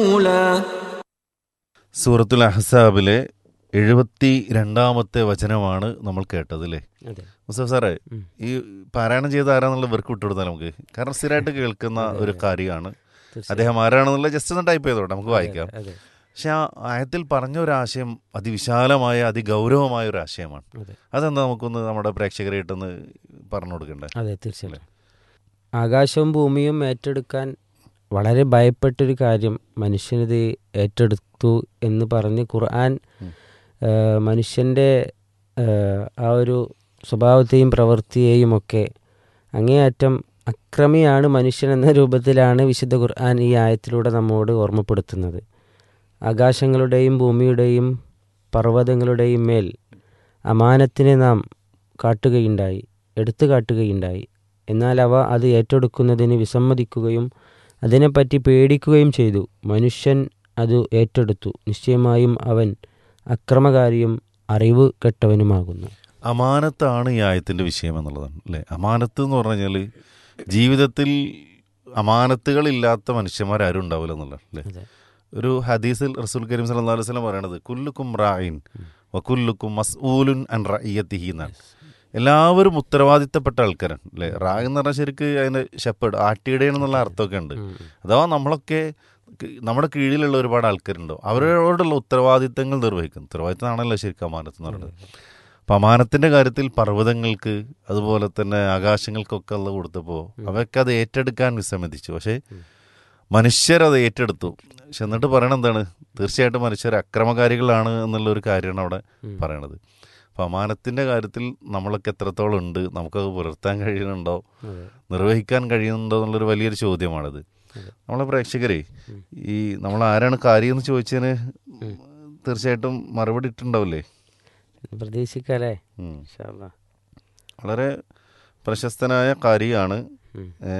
رسولا സൂറത്തുൽ അഹ്സാബിലെ എഴുപത്തി രണ്ടാമത്തെ വചനമാണ് നമ്മൾ കേട്ടത് അല്ലേ അതെ മുസ്തഫ സാറേ ഉം. ഈ പാരായണം ചെയ്ത ആരാന്നുള്ള ഇവർക്ക് വിട്ടുകൊടുത്താൽ നമുക്ക് കാരണം സ്ഥിരമായിട്ട് കേൾക്കുന്ന ഒരു കാര്യമാണ് തീർച്ചയായും. അദ്ദേഹം ആരാണെന്നുള്ള ജസ്റ്റ് ഒന്ന് ടൈപ്പ് ചെയ്തോട്ടെ നമുക്ക് വായിക്കാം അതെ പക്ഷെ ആ ആയത്തിൽ പറഞ്ഞ ഒരു ആശയം അതിവിശാലമായ അതിഗൗരവമായ ഒരു ആശയമാണ് അതെ അതെന്താ നമുക്കൊന്ന് നമ്മുടെ പ്രേക്ഷകരായിട്ടൊന്ന് പറഞ്ഞു കൊടുക്കണ്ടേ അതെ തീർച്ചയായിട്ടും ആകാശവും ഭൂമിയും ഏറ്റെടുക്കാൻ വളരെ ഭയപ്പെട്ടൊരു കാര്യം മനുഷ്യനിത് ഏറ്റെടുത്തു എന്ന് പറഞ്ഞ് ഖുർആൻ ഉം. ആ, മനുഷ്യൻ്റെ ആ, ആ ഒരു സ്വഭാവത്തെയും പ്രവൃത്തിയെയും ഒക്കെ അങ്ങേയറ്റം അക്രമിയാണ് മനുഷ്യൻ എന്ന രൂപത്തിലാണ് വിശുദ്ധ ഖുർആൻ ഈ ആയത്തിലൂടെ നമ്മോട് ഓർമ്മപ്പെടുത്തുന്നത് ആകാശങ്ങളുടെയും ഭൂമിയുടെയും പർവ്വതങ്ങളുടെയും മേൽ അമാനത്തിനെ നാം കാട്ടുകയുണ്ടായി എടുത്തു കാട്ടുകയുണ്ടായി എന്നാൽ അവ അത് ഏറ്റെടുക്കുന്നതിന് വിസമ്മതിക്കുകയും അതിനെപ്പറ്റി പേടിക്കുകയും ചെയ്തു മനുഷ്യൻ അത് ഏറ്റെടുത്തു നിശ്ചയമായും അവൻ അക്രമകാരിയും അറിവ് കെട്ടവനുമാകുന്നു അമാനത്താണ് ഈ ആയത്തിന്റെ വിഷയം എന്നുള്ളതാണ് അല്ലേ അമാനത്ത് എന്ന് പറഞ്ഞു കഴിഞ്ഞാൽ ജീവിതത്തിൽ അമാനത്തുകളില്ലാത്ത മനുഷ്യന്മാരാരും ഉണ്ടാവില്ല എന്നുള്ളതാണ് അല്ലേ അതെ ഒരു ഹദീസിൽ റസൂൽ കരീം സല്ലല്ലാഹു അലൈഹി വസല്ലം പറയണത് കുല്ലുക്കും റായിൻ വക്കുല്ലുക്കും മസ്ഊലുൻ അൻ റഇയത്തിഹി എന്നാണ് എല്ലാവരും ഉത്തരവാദിത്തപ്പെട്ട ആൾക്കാരാണ് അല്ലേ റായ് എന്ന് പറഞ്ഞാൽ ശരിക്ക് അതിന് ഷെപ്പേഡ് ആട്ടിയുടെ എന്നുള്ള അർത്ഥമൊക്കെ ഉണ്ട് ഉം. അഥവാ നമ്മളൊക്കെ ക- നമ്മുടെ കീഴിലുള്ള ഒരുപാട് ആൾക്കാരുണ്ടാവും അവരോടുള്ള ഉത്തരവാദിത്തങ്ങൾ നിർവഹിക്കും ഉത്തരവാദിത്തമാണല്ലോ ശരിക്കും അമാനത്ത് എന്ന് പറയുന്നത് അപ്പം അമാനത്തിൻ്റെ കാര്യത്തിൽ പർവ്വതങ്ങൾക്ക് അതുപോലെ തന്നെ ആകാശങ്ങൾക്കൊക്കെ ഉള്ള കൊടുത്തപ്പോൾ അവയൊക്കെ അത് ഏറ്റെടുക്കാൻ വിസമ്മതിച്ചു പക്ഷേ മനുഷ്യരത് ഏറ്റെടുത്തു പക്ഷെ എന്നിട്ട് പറയണത് എന്താണ് തീർച്ചയായിട്ടും മനുഷ്യർ അക്രമകാരികളാണ് എന്നുള്ള ഒരു കാര്യമാണ് അവിടെ ഉം. പറയണത് അപ്പം അമാനത്തിൻ്റെ കാര്യത്തിൽ നമ്മളൊക്കെ എത്രത്തോളം ഉണ്ട് നമുക്കത് പുലർത്താൻ കഴിയുന്നുണ്ടോ അതെ നിർവഹിക്കാൻ കഴിയുന്നുണ്ടോ എന്നുള്ളൊരു വലിയൊരു ചോദ്യമാണത് അതെ. നമ്മളെ പ്രേക്ഷകരെ ഉം. ഈ നമ്മൾ ആരാണ് കാര്യം എന്ന് ചോദിച്ചതിന് ഉം. തീർച്ചയായിട്ടും മറുപടി ഇട്ടുണ്ടാവില്ലേ പ്രതീക്ഷിക്കാല്ലേ ഉം. ഇൻഷാ അല്ലാ. വളരെ പ്രശസ്തനായ കാരിയാണ് ഉം. ഏ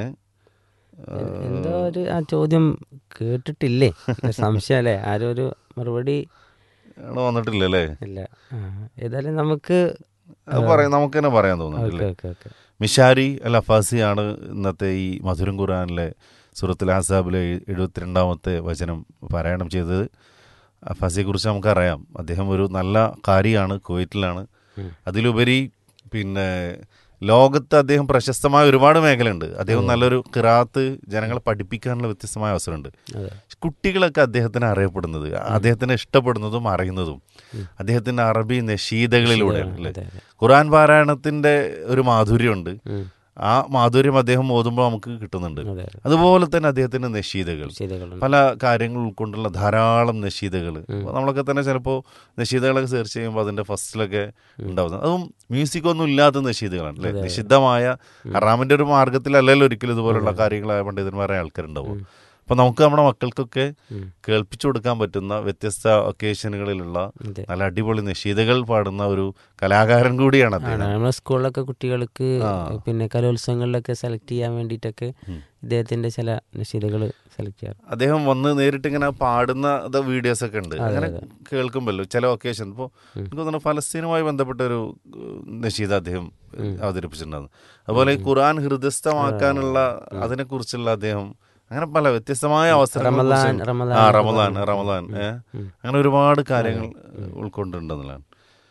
എ- എന്തോ ഒരു ആ ചോദ്യം കേട്ടിട്ടില്ലേ ഒരു സംശയമല്ലേ ആരും ഒരു മറുപടി ആണ് വന്നിട്ടില്ല അല്ലേ ഇല്ല ആ, ഏതായാലും നമുക്ക് അത് പറയാം നമുക്ക് തന്നെ പറയാൻ ഓക്കെ തോന്നുന്നില്ലേ ഓക്കെ ഓക്കെ മിഷാരി അൽ അഫാസിയാണ് ഇന്നത്തെ ഈ മധുരം ഖുറാനിലെ സൂറത്തുൽ അസാബിലെ എഴുപത്തിരണ്ടാമത്തെ വചനം പാരായണം ചെയ്തത് അഫാസിയെക്കുറിച്ച് നമുക്കറിയാം അദ്ദേഹം ഒരു നല്ല കാരിയാണ് കുവൈറ്റിലാണ് ഉം. അതിലുപരി പിന്നെ ലോകത്ത് അദ്ദേഹം പ്രശസ്തമായ ഒരുപാട് മേഖലയുണ്ട് അദ്ദേഹം നല്ലൊരു കിറാത്ത് ജനങ്ങളെ പഠിപ്പിക്കാനുള്ള വ്യത്യസ്തമായ അവസരമുണ്ട് അതെ കുട്ടികളൊക്കെ അദ്ദേഹത്തിന് അറിയപ്പെടുന്നത് അദ്ദേഹത്തിനെ ഇഷ്ടപ്പെടുന്നതും അറിയുന്നതും അദ്ദേഹത്തിന്റെ അറബി നഷീദകളിലൂടെയാണ് അല്ലേ അതെ അതെ ഖുറാൻ പാരായണത്തിന്റെ ഒരു മാധുര്യമുണ്ട് ഉം. ആ മാധുര്യം അദ്ദേഹം ഓതുമ്പോൾ നമുക്ക് കിട്ടുന്നുണ്ട് അതെ അതെ അതുപോലെ തന്നെ അദ്ദേഹത്തിന്റെ നഷീദകൾ ശരികളുണ്ട് പല കാര്യങ്ങൾ ഉൾക്കൊണ്ടുള്ള ധാരാളം നഷീദകൾ നമ്മളൊക്കെ തന്നെ ചിലപ്പോൾ നഷീദകളൊക്കെ സെർച്ച് ചെയ്യുമ്പോൾ അതിന്റെ ഫസ്റ്റിലൊക്കെ ഉണ്ടാവുന്നത് അതും മ്യൂസിക് ഒന്നും ഇല്ലാത്ത നഷീദകളാണ് അല്ലെ നിഷിദ്ധമായ ഹറാമിന്റെ ഒരു മാർഗത്തിലല്ലല്ലോ ഒരിക്കലും ഇതുപോലുള്ള കാര്യങ്ങളായ പണ്ഡിതന്മാരായ ആൾക്കാരുണ്ടാവും അപ്പൊ നമുക്ക് നമ്മുടെ മക്കൾക്കൊക്കെ ഉം. കേൾപ്പിച്ചു കൊടുക്കാൻ പറ്റുന്ന വ്യത്യസ്ത ഒക്കേഷനുകളിലുള്ള അതെ നല്ല അടിപൊളി നഷീദകൾ പാടുന്ന ഒരു കലാകാരൻ കൂടിയാണ് ആ, അദ്ദേഹം നമ്മളെ സ്കൂളിലൊക്കെ കുട്ടികൾക്ക് ആ. പിന്നെ കലോത്സവങ്ങളിലൊക്കെ സെലക്ട് ചെയ്യാൻ വേണ്ടിയിട്ടൊക്കെ ഉം. ഇദ്ദേഹത്തിന്റെ ചില നഷീദകൾ സെലക്ട് ചെയ്യാറ് അദ്ദേഹം വന്ന് നേരിട്ട് ഇങ്ങനെ പാടുന്ന വീഡിയോസ് ഒക്കെ ഉണ്ട് അതെ, അങ്ങനെ അതെ. കേൾക്കുമല്ലോ ചില ഒക്കേഷൻ ഇപ്പോൾ എനിക്ക് തോന്നുന്നു ഫലസ്തീനുമായി ബന്ധപ്പെട്ട ഒരു നഷീദ അദ്ദേഹം അവതരിപ്പിച്ചിട്ടുണ്ടായിരുന്നു അതുപോലെ ഈ ഖുർആൻ ഹൃദയസ്ഥമാക്കാനുള്ള അതിനെക്കുറിച്ചുള്ള അദ്ദേഹം അങ്ങനെ പല വ്യത്യസ്തമായ അവസരങ്ങൾ റമദാൻ റമദാൻ ആ എന്നൊക്കെ റമദാൻ പറഞ്ഞ്. റമദാൻ ഏ ഉം. അങ്ങനെ ഒരുപാട് കാര്യങ്ങൾ ഉൾക്കൊണ്ടിട്ടുണ്ടെന്നുള്ളതാണ്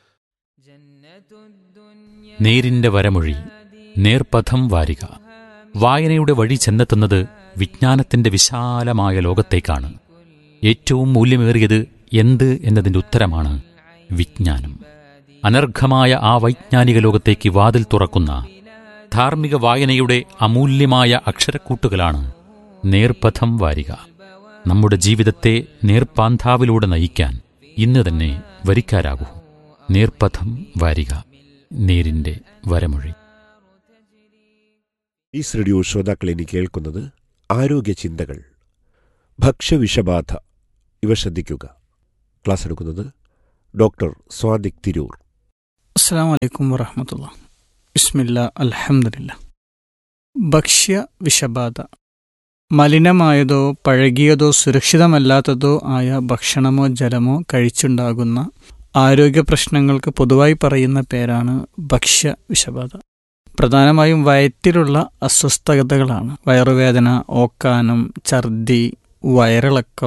നേരിന്റെ വരമൊഴി നേർപഥം വാരിക വായനയുടെ വഴി ചെന്നെത്തുന്നത് വിജ്ഞാനത്തിന്റെ വിശാലമായ ലോകത്തേക്കാണ് ഏറ്റവും മൂല്യമേറിയത് എന്ത് എന്നതിന്റെ ഉത്തരമാണ് വിജ്ഞാനം അനർഘമായ ആ വൈജ്ഞാനിക ലോകത്തേക്ക് വാതിൽ തുറക്കുന്ന ധാർമ്മിക വായനയുടെ അമൂല്യമായ അക്ഷരക്കൂട്ടുകളാണ് നേർപഥം വാരിക നമ്മുടെ ജീവിതത്തെ നേർപ്പാന്താവിലൂടെ നയിക്കാൻ ഇന്ന് തന്നെ വരിക്കാരാകൂ നേർപഥം വാരിക നേരിന്റെ വരമൊഴി ഈ റേഡിയോ ശ്രോതാക്കൾ ഇനി കേൾക്കുന്നത് ആരോഗ്യ ചിന്തകൾ ഭക്ഷ്യവിഷബാധ ഇവ ശ്രദ്ധിക്കുക ക്ലാസ് എടുക്കുന്നത് ഡോക്ടർ സ്വാദിക് തിരൂർ അസ്സാം വലൈക്കും വറഹമത്തുള്ള ബിസ്മില്ല അൽഹംദുലില്ല ഭക്ഷ്യ വിഷബാധ മലിനമായതോ പഴകിയതോ സുരക്ഷിതമല്ലാത്തതോ ആയ ഭക്ഷണമോ ജലമോ കഴിച്ചുണ്ടാകുന്ന ആരോഗ്യ പ്രശ്നങ്ങൾക്ക് പൊതുവായി പറയുന്ന പേരാണ് ഭക്ഷ്യ വിഷബാധ പ്രധാനമായും വയറ്റിലുള്ള അസ്വസ്ഥതകളാണ് വയറുവേദന ഓക്കാനം ഛർദി വയറിളക്കം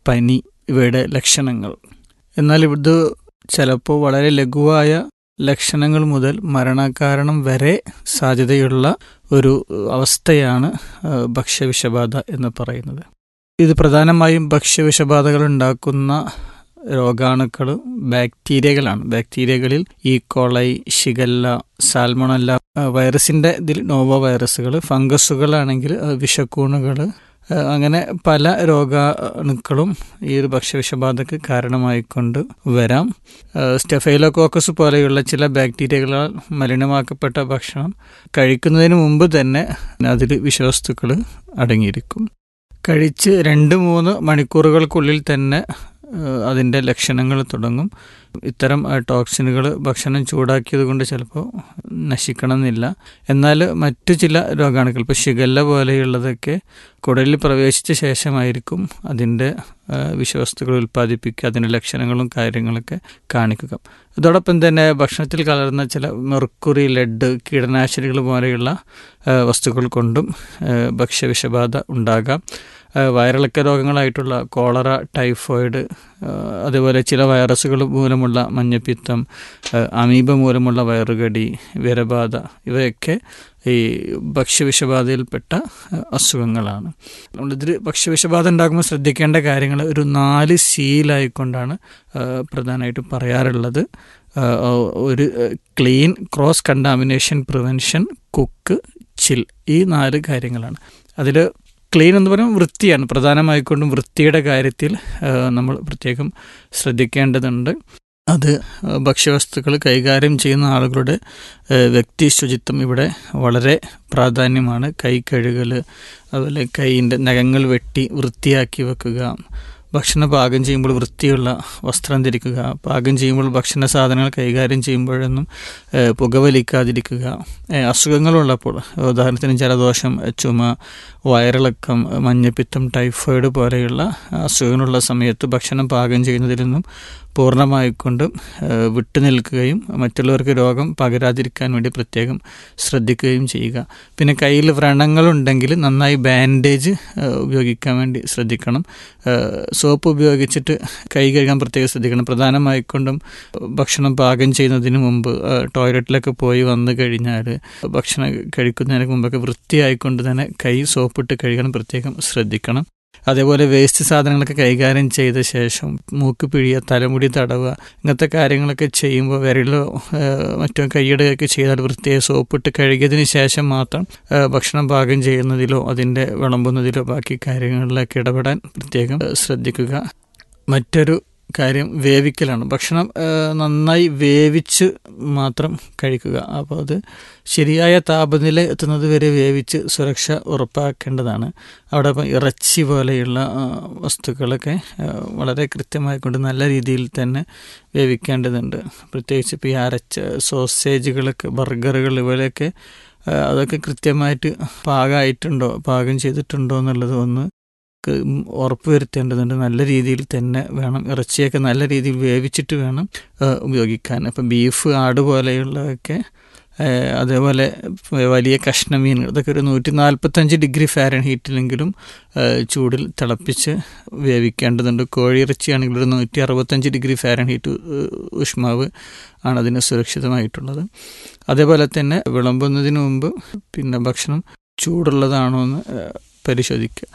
പനി ഇവയുടെ ലക്ഷണങ്ങൾ എന്നാൽ ഇത് ചിലപ്പോൾ വളരെ ലഘുവായ ലക്ഷണങ്ങൾ മുതൽ മരണകാരണം വരെ സാധ്യതയുള്ള ഒരു അവസ്ഥയാണ് ആ, ഭക്ഷ്യവിഷബാധ എന്ന് പറയുന്നത് ഇത് പ്രധാനമായും ഭക്ഷ്യവിഷബാധകൾ ഉണ്ടാക്കുന്ന രോഗാണുക്കൾ ബാക്ടീരിയകളാണ് ബാക്ടീരിയകളിൽ ഈ കോളൈ ഷിഗല്ല സാൽമണല്ല ആ, വൈറസിന്റെ ഇതിൽ നോവോ വൈറസുകൾ ഫംഗസുകളാണെങ്കിൽ ആ, വിഷക്കൂണുകൾ ആ, അങ്ങനെ പല രോഗാണുക്കളും ഈ ഒരു ഭക്ഷ്യവിഷബാധക്ക് കാരണമായിക്കൊണ്ട് വരാം സ്റ്റെഫൈലോകോക്കസ് പോലെയുള്ള ചില ബാക്ടീരിയകളാൽ മലിനമാക്കപ്പെട്ട ഭക്ഷണം കഴിക്കുന്നതിന് മുമ്പ് തന്നെ അതിൽ വിഷവസ്തുക്കൾ അടങ്ങിയിരിക്കും കഴിച്ച് രണ്ട് മൂന്ന് മണിക്കൂറുകൾക്കുള്ളിൽ തന്നെ ഏഹ്, അതിൻ്റെ ലക്ഷണങ്ങൾ തുടങ്ങും ഇത്തരം ടോക്സിനുകൾ ഭക്ഷണം ചൂടാക്കിയത് കൊണ്ട് ചിലപ്പോൾ നശിക്കണമെന്നില്ല എന്നാൽ മറ്റു ചില രോഗാണുക്കൾ ഇപ്പോൾ ഷിഗല്ല പോലെയുള്ളതൊക്കെ കുടലിൽ പ്രവേശിച്ച ശേഷമായിരിക്കും അതിൻ്റെ ഏഹ്, വിഷവസ്തുക്കൾ ഉൽപ്പാദിപ്പിക്കുക അതിൻ്റെ ലക്ഷണങ്ങളും കാര്യങ്ങളൊക്കെ കാണിക്കുക അതോടൊപ്പം തന്നെ ഭക്ഷണത്തിൽ കലർന്ന ചില മെർക്കുറി ലെഡ് കീടനാശിനികൾ പോലെയുള്ള ഏഹ്, വസ്തുക്കൾ കൊണ്ടും ഏഹ്, ഭക്ഷ്യവിഷബാധ ഉണ്ടാകാം ഏഹ്, വയറിളക്ക രോഗങ്ങളായിട്ടുള്ള കോളറ ടൈഫോയിഡ് ഏഹ്, അതേപോലെ ചില വൈറസുകൾ മൂലമുള്ള മഞ്ഞപ്പിത്തം ഏഹ്, അമീബ മൂലമുള്ള വയറുകടി വിരബാധ ഇവയൊക്കെ ഈ ഭക്ഷ്യവിഷബാധയിൽപ്പെട്ട ഏഹ്, അസുഖങ്ങളാണ് നമ്മളിതിൽ ഭക്ഷ്യവിഷബാധ ഉണ്ടാകുമ്പോൾ ശ്രദ്ധിക്കേണ്ട കാര്യങ്ങൾ ഒരു നാല് സീലായിക്കൊണ്ടാണ് ഏഹ്, പ്രധാനമായിട്ടും പറയാറുള്ളത് ഏഹ്, ഒരു clean cross contamination prevention cook chill ഈ നാല് കാര്യങ്ങളാണ് അതിൽ ക്ലീൻ എന്ന് പറയുമ്പോൾ വൃത്തിയാണ് പ്രധാനമായിക്കൊണ്ടും വൃത്തിയുടെ കാര്യത്തിൽ ഏഹ്, നമ്മൾ പ്രത്യേകം ശ്രദ്ധിക്കേണ്ടതുണ്ട് അത് ഏഹ്, ഭക്ഷ്യവസ്തുക്കൾ കൈകാര്യം ചെയ്യുന്ന ആളുകളുടെ ഏഹ്, വ്യക്തി ശുചിത്വം ഇവിടെ വളരെ പ്രാധാന്യമാണ് കൈ കഴുകൽ അതുപോലെ കൈയിൻ്റെ നഖങ്ങൾ വെട്ടി വൃത്തിയാക്കി വെക്കുക ഭക്ഷണം പാകം ചെയ്യുമ്പോൾ വൃത്തിയുള്ള വസ്ത്രം ധരിക്കുക പാകം ചെയ്യുമ്പോൾ ഭക്ഷണ സാധനങ്ങൾ കൈകാര്യം ചെയ്യുമ്പോഴൊന്നും ഏഹ്, പുകവലിക്കാതിരിക്കുക ഏഹ്, അസുഖങ്ങളുള്ളപ്പോൾ ഉദാഹരണത്തിന് ജലദോഷം ചുമ വയറിളക്കം മഞ്ഞപ്പിത്തം ടൈഫോയിഡ് പോലെയുള്ള അസുഖങ്ങളുള്ള സമയത്ത് ഭക്ഷണം പാകം ചെയ്യുന്നതിൽ നിന്നും പൂർണ്ണമായിക്കൊണ്ടും ഏഹ്, വിട്ടുനിൽക്കുകയും മറ്റുള്ളവർക്ക് രോഗം പകരാതിരിക്കാൻ വേണ്ടി പ്രത്യേകം ശ്രദ്ധിക്കുകയും ചെയ്യുക പിന്നെ കയ്യിൽ വ്രണങ്ങളുണ്ടെങ്കിൽ നന്നായി ബാൻഡേജ് ഏഹ്, ഉപയോഗിക്കാൻ വേണ്ടി ശ്രദ്ധിക്കണം ഏഹ്, സോപ്പ് ഉപയോഗിച്ചിട്ട് കൈ കഴുകാൻ പ്രത്യേകം ശ്രദ്ധിക്കണം പ്രധാനമായിക്കൊണ്ടും ഭക്ഷണം പാകം ചെയ്യുന്നതിന് മുമ്പ് ഏഹ്, ടോയ്ലറ്റിലൊക്കെ പോയി വന്നു കഴിഞ്ഞാൽ ഭക്ഷണം കഴിക്കുന്നതിന് മുമ്പൊക്കെ വൃത്തിയായിക്കൊണ്ട് തന്നെ കൈ സോപ്പിട്ട് കഴുകാൻ പ്രത്യേകം ശ്രദ്ധിക്കണം അതേപോലെ വേസ്റ്റ് സാധനങ്ങളൊക്കെ കൈകാര്യം ചെയ്ത ശേഷം മൂക്ക് പിഴിയുക തലമുടി തടവുക ഇങ്ങനത്തെ കാര്യങ്ങളൊക്കെ ചെയ്യുമ്പോൾ വിരലോ ഏഹ്, മറ്റോ കൈയിടുകയൊക്കെ ചെയ്താൽ വൃത്തിയായി സോപ്പിട്ട് കഴുകിയതിന് ശേഷം മാത്രം ഏഹ്, ഭക്ഷണം പാകം ചെയ്യുന്നതിലോ അതിൻ്റെ വിളമ്പുന്നതിലോ ബാക്കി കാര്യങ്ങളിലൊക്കെ ഇടപെടാൻ പ്രത്യേകം ഏഹ്, ശ്രദ്ധിക്കുക മറ്റൊരു കാര്യം വേവിക്കലാണ് ഭക്ഷണം ഏഹ്, നന്നായി വേവിച്ച് മാത്രം കഴിക്കുക അപ്പോൾ അത് ശരിയായ താപനില എത്തുന്നത് വരെ വേവിച്ച് സുരക്ഷ ഉറപ്പാക്കേണ്ടതാണ് അവിടെ ഇപ്പം ഇറച്ചി പോലെയുള്ള ആ, വസ്തുക്കളൊക്കെ ആ, വളരെ കൃത്യമായി കൊണ്ട് നല്ല രീതിയിൽ തന്നെ വേവിക്കേണ്ടതുണ്ട് പ്രത്യേകിച്ച് ഇപ്പോൾ ഈ അരച്ച സോസേജുകളൊക്കെ ബർഗറുകൾ ഇവയൊക്കെ ആ, അതൊക്കെ കൃത്യമായിട്ട് പാകമായിട്ടുണ്ടോ പാകം ചെയ്തിട്ടുണ്ടോ എന്നുള്ളത് ഒന്ന് ക്ക് ഉറപ്പ് വരുത്തേണ്ടതുണ്ട് നല്ല രീതിയിൽ തന്നെ വേണം ഇറച്ചിയൊക്കെ നല്ല രീതിയിൽ വേവിച്ചിട്ട് വേണം ആ, ഉപയോഗിക്കാൻ അപ്പം ബീഫ് ആട് പോലെയുള്ളതൊക്കെ ആ, അതേപോലെ വലിയ കഷ്ണമീനുകൾ ഇതൊക്കെ ഒരു നൂറ്റി നാൽപ്പത്തഞ്ച് ഡിഗ്രി ഫാരൻ ഹീറ്റിലെങ്കിലും ആ, ചൂടിൽ തിളപ്പിച്ച് വേവിക്കേണ്ടതുണ്ട് കോഴിയിറച്ചിയാണെങ്കിൽ ഒരു നൂറ്റി അറുപത്തഞ്ച് ഡിഗ്രി ഫാരൻ ഹീറ്റ് ഉഷ്മാവ് ആണ് അതിന് സുരക്ഷിതമായിട്ടുള്ളത് അതേപോലെ തന്നെ വിളമ്പുന്നതിന് മുമ്പ് പിന്നെ ഭക്ഷണം ചൂടുള്ളതാണോ എന്ന് ആ, പരിശോധിക്കുക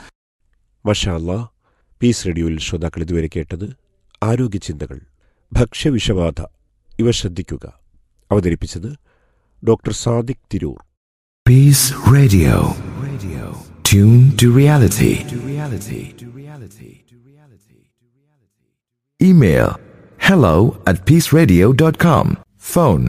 മഷാല്ല പീസ് റേഡിയോയിൽ ശ്രോതാക്കൾ ഇതുവരെ കേട്ടത് ആരോഗ്യ ചിന്തകൾ ഭക്ഷ്യവിഷബാധ ഇവ ശ്രദ്ധിക്കുക അവതരിപ്പിച്ചത് doctor Sadiq Tirur Peace Radio. Radio. Tune to reality. To reality. To reality. To reality. Email hello at peaceradio.com. Phone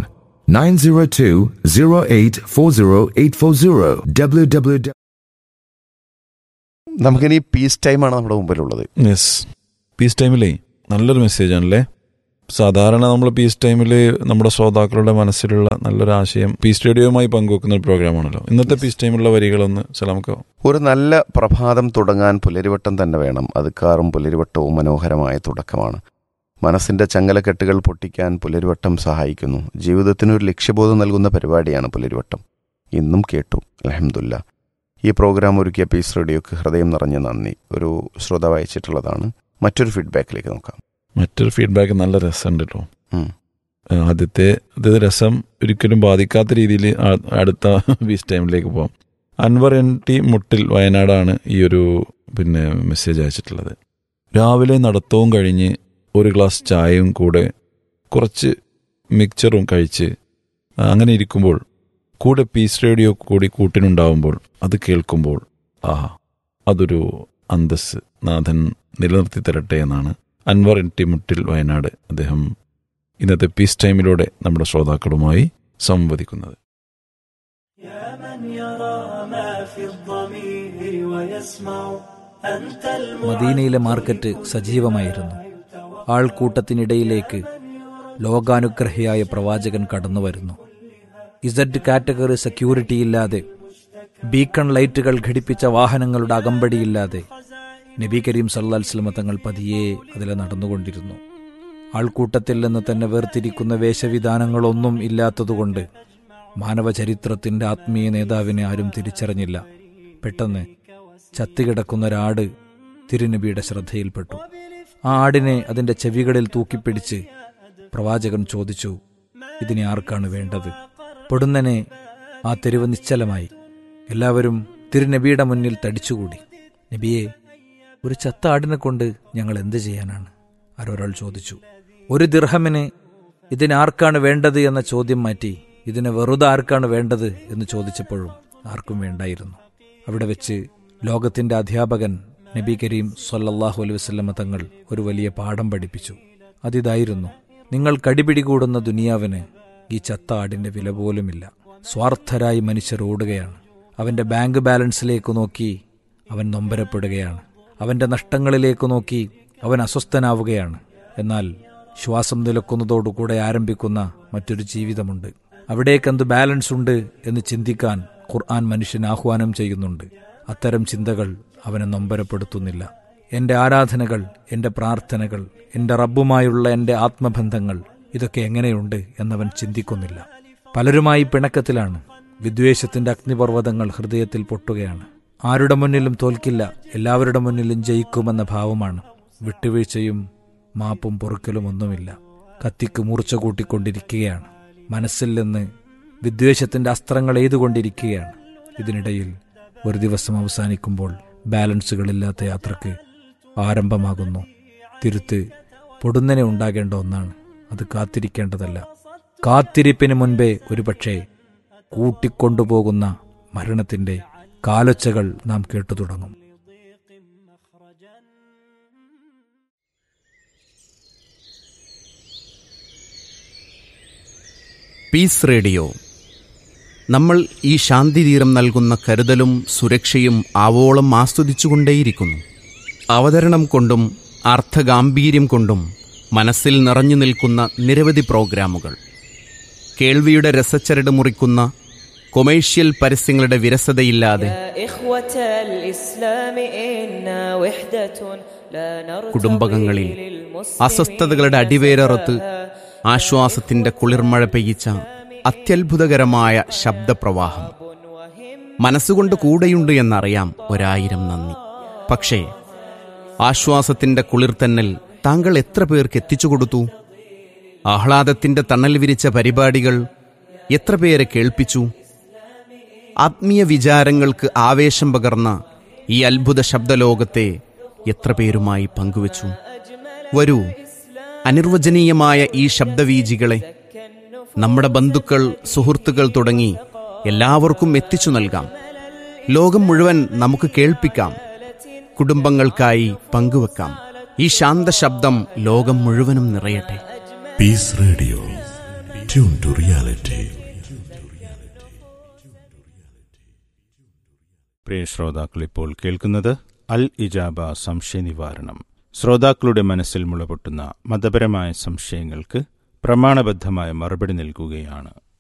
902-0840840 www. നമുക്കിനി പീസ് ടൈമാണ് നമ്മുടെ മുമ്പിലുള്ളത് യെസ് പീസ് ടൈമിലേ നല്ലൊരു മെസ്സേജ് ആണല്ലേ സാധാരണ നമ്മൾ പീസ് ടൈമിൽ നമ്മുടെ ശ്രോതാക്കളുടെ മനസ്സിലുള്ള നല്ലൊരു ആശയം പീസ് റേഡിയോയുമായി പങ്കുവെക്കുന്ന ഒരു പ്രോഗ്രാമാണല്ലോ ഇന്നത്തെ പീസ് ടൈമിലുള്ള വരികളൊന്ന് സലാമക്കോ ഒരു നല്ല പ്രഭാതം തുടങ്ങാൻ പുലരിവട്ടം തന്നെ വേണം അത് കാറും പുലരിവട്ടവും മനോഹരമായ തുടക്കമാണ് മനസ്സിന്റെ ചങ്ങലക്കെട്ടുകൾ പൊട്ടിക്കാൻ പുലരിവട്ടം സഹായിക്കുന്നു ജീവിതത്തിനൊരു ലക്ഷ്യബോധം നൽകുന്ന പരിപാടിയാണ് പുലരിവട്ടം ഇന്നും കേട്ടു അലഹമുല്ല ഈ പ്രോഗ്രാം ഒരുക്കിയ പീസ് റേഡിയോക്ക് ഹൃദയം നിറഞ്ഞ നന്ദി ഒരു ശ്രോതാവ് അയച്ചിട്ടുള്ളതാണ് മറ്റൊരു ഫീഡ്ബാക്കിലേക്ക് നോക്കാം മറ്റൊരു ഫീഡ്ബാക്ക് നല്ല രസമുണ്ട് കേട്ടോ ഉം. ആദ്യത്തെ ഇത് രസം ഒരിക്കലും ബാധിക്കാത്ത രീതിയിൽ അടുത്ത ബീച്ച് ടൈമിലേക്ക് പോകാം അൻവർ എൻ ടി മുട്ടിൽ വയനാടാണ് ഈ ഒരു പിന്നെ മെസ്സേജ് അയച്ചിട്ടുള്ളത് രാവിലെ നടത്തവും കഴിഞ്ഞ് ഒരു ഗ്ലാസ് ചായയും കൂടെ കുറച്ച് മിക്സറും കഴിച്ച് അങ്ങനെ ഇരിക്കുമ്പോൾ കൂടെ പീസ് റേഡിയോ കൂടി കൂട്ടിനുണ്ടാവുമ്പോൾ അത് കേൾക്കുമ്പോൾ ആ അതൊരു അന്തസ് നാഥൻ നിലനിർത്തി തരട്ടെ എന്നാണ് അൻവർ എൻ ടി മുട്ടിൽ വയനാട് അദ്ദേഹം ഇന്നത്തെ പീസ് ടൈമിലൂടെ നമ്മുടെ ശ്രോതാക്കളുമായി സംവദിക്കുന്നത് മദീനയിലെ മാർക്കറ്റ് സജീവമായിരുന്നു ആൾക്കൂട്ടത്തിനിടയിലേക്ക് ലോകാനുഗ്രഹിയായ പ്രവാചകൻ കടന്നുവരുന്നു ഇസഡ് കാറ്റഗറി സെക്യൂരിറ്റി ഇല്ലാതെ ബീക്കൺ ലൈറ്റുകൾ ഘടിപ്പിച്ച വാഹനങ്ങളുടെ അകമ്പടിയില്ലാതെ നബി കരീം സല്ലാസ്ലമ തങ്ങൾ പതിയെ അതിലെ നടന്നുകൊണ്ടിരുന്നു ആൾക്കൂട്ടത്തിൽ നിന്ന് തന്നെ വേർതിരിക്കുന്ന വേഷവിധാനങ്ങളൊന്നും ഇല്ലാത്തതുകൊണ്ട് മാനവചരിത്രത്തിന്റെ ആത്മീയ നേതാവിനെ ആരും തിരിച്ചറിഞ്ഞില്ല പെട്ടെന്ന് ചത്തുകിടക്കുന്ന ഒരാട് തിരുനബിയുടെ ശ്രദ്ധയിൽപ്പെട്ടു ആ ആടിനെ അതിന്റെ ചെവികളിൽ തൂക്കിപ്പിടിച്ച് പ്രവാചകൻ ചോദിച്ചു ഇതിനെ ആർക്കാണ് വേണ്ടത് പൊടുന്നനെ ആ തെരുവ് നിശ്ചലമായി എല്ലാവരും തിരുനബിയുടെ മുന്നിൽ തടിച്ചുകൂടി നബിയെ ഒരു ചത്ത ആടിനെ കൊണ്ട് ഞങ്ങൾ എന്ത് ചെയ്യാനാണ് ആരൊരാൾ ചോദിച്ചു ഒരു ദിർഹമിന് ഇതിനാർക്കാണ് വേണ്ടത് എന്ന ചോദ്യം മാറ്റി ഇതിന് വെറുതെ ആർക്കാണ് വേണ്ടത് എന്ന് ചോദിച്ചപ്പോഴും ആർക്കും വേണ്ടായിരുന്നു അവിടെ വെച്ച് ലോകത്തിന്റെ അധ്യാപകൻ നബി കരീം സൊല്ലാഹു അലൈഹി വസ്ലമ തങ്ങൾ ഒരു വലിയ പാഠം പഠിപ്പിച്ചു അതിതായിരുന്നു നിങ്ങൾ കടിപിടികൂടുന്ന ദുനിയാവിന് ഈ ചത്ത ആടിന്റെ വില പോലുമില്ല സ്വാർത്ഥരായി മനുഷ്യർ ഓടുകയാണ് അവന്റെ ബാങ്ക് ബാലൻസിലേക്ക് നോക്കി അവൻ നൊമ്പരപ്പെടുകയാണ് അവന്റെ നഷ്ടങ്ങളിലേക്ക് നോക്കി അവൻ അസ്വസ്ഥനാവുകയാണ് എന്നാൽ ശ്വാസം നിലക്കുന്നതോടുകൂടെ ആരംഭിക്കുന്ന മറ്റൊരു ജീവിതമുണ്ട് അവിടേക്കെന്ത് ബാലൻസ് ഉണ്ട് എന്ന് ചിന്തിക്കാൻ ഖുർആൻ മനുഷ്യൻ ആഹ്വാനം ചെയ്യുന്നുണ്ട് അത്തരം ചിന്തകൾ അവനെ നൊമ്പരപ്പെടുത്തുന്നില്ല എന്റെ ആരാധനകൾ എന്റെ പ്രാർത്ഥനകൾ എന്റെ റബ്ബുമായുള്ള എന്റെ ആത്മബന്ധങ്ങൾ ഇതൊക്കെ എങ്ങനെയുണ്ട് എന്നവൻ ചിന്തിക്കുന്നില്ല പലരുമായി പിണക്കത്തിലാണ് വിദ്വേഷത്തിന്റെ അഗ്നിപർവ്വതങ്ങൾ ഹൃദയത്തിൽ പൊട്ടുകയാണ് ആരുടെ മുന്നിലും തോൽക്കില്ല എല്ലാവരുടെ മുന്നിലും ജയിക്കുമെന്ന ഭാവമാണ് വിട്ടുവീഴ്ചയും മാപ്പും പൊറുക്കലും ഒന്നുമില്ല കത്തിക്ക് മൂർച്ച കൂട്ടിക്കൊണ്ടിരിക്കുകയാണ് മനസ്സിൽ നിന്ന് വിദ്വേഷത്തിന്റെ അസ്ത്രങ്ങൾ എയ്തുകൊണ്ടിരിക്കുകയാണ് ഇതിനിടയിൽ ഒരു ദിവസം അവസാനിക്കുമ്പോൾ ബാലൻസുകളില്ലാത്ത യാത്രക്ക് ആരംഭമാകുന്നു തിരുത്ത് പൊടുന്നനെ ഉണ്ടാകേണ്ട ഒന്നാണ് അത് കാത്തിരിക്കേണ്ടതല്ല കാത്തിരിപ്പിന് മുൻപേ ഒരുപക്ഷെ കൂട്ടിക്കൊണ്ടുപോകുന്ന മരണത്തിന്റെ കാലൊച്ചകൾ നാം കേട്ടു തുടങ്ങും പീസ് റേഡിയോ നമ്മൾ ഈ ശാന്തിതീരം നൽകുന്ന കരുതലും സുരക്ഷയും ആവോളം ആസ്വദിച്ചുകൊണ്ടേയിരിക്കുന്നു അവതരണം കൊണ്ടും അർത്ഥഗാംഭീര്യം കൊണ്ടും മനസ്സിൽ നിറഞ്ഞു നിൽക്കുന്ന നിരവധി പ്രോഗ്രാമുകൾ കേൾവിയുടെ രസച്ചരട് മുറിക്കുന്ന കൊമേഴ്ഷ്യൽ പരസ്യങ്ങളുടെ വിരസതയില്ലാതെ കുടുംബകങ്ങളിൽ അസ്വസ്ഥതകളുടെ അടിവേരറുത്ത് ആശ്വാസത്തിന്റെ കുളിർമഴ പെയ്യിച്ച അത്യത്ഭുതകരമായ ശബ്ദപ്രവാഹം മനസ്സുകൊണ്ട് കൂടെയുണ്ട് എന്നറിയാം ഒരായിരം നന്ദി പക്ഷേ ആശ്വാസത്തിന്റെ കുളിർത്തന്നൽ താങ്കൾ എത്ര പേർക്ക് എത്തിച്ചു കൊടുത്തു ആഹ്ലാദത്തിന്റെ തണൽ വിരിച്ച പരിപാടികൾ എത്ര പേരെ കേൾപ്പിച്ചു ആത്മീയ വിചാരങ്ങൾക്ക് ആവേശം പകർന്ന ഈ അത്ഭുത ശബ്ദലോകത്തെ എത്ര പേരുമായി പങ്കുവച്ചു വരൂ അനിർവചനീയമായ ഈ ശബ്ദവീജികളെ നമ്മുടെ ബന്ധുക്കൾ സുഹൃത്തുക്കൾ തുടങ്ങി എല്ലാവർക്കും എത്തിച്ചു നൽകാം ലോകം മുഴുവൻ നമുക്ക് കേൾപ്പിക്കാം കുടുംബങ്ങൾക്കായി പങ്കുവെക്കാം ഈ ശാന്ത ശബ്ദം ലോകം മുഴുവനും നിറയട്ടെ peace radio tune to reality പ്രിയ ശ്രോതാക്കൾ ഇപ്പോൾ കേൾക്കുന്നത് അൽ ഇജാബ സംശയ നിവാരണം ശ്രോതാക്കളുടെ മനസ്സിൽ മുളപൊട്ടുന്ന മതപരമായ സംശയങ്ങൾക്ക് പ്രമാണബദ്ധമായ മറുപടി നൽകുകയാണ്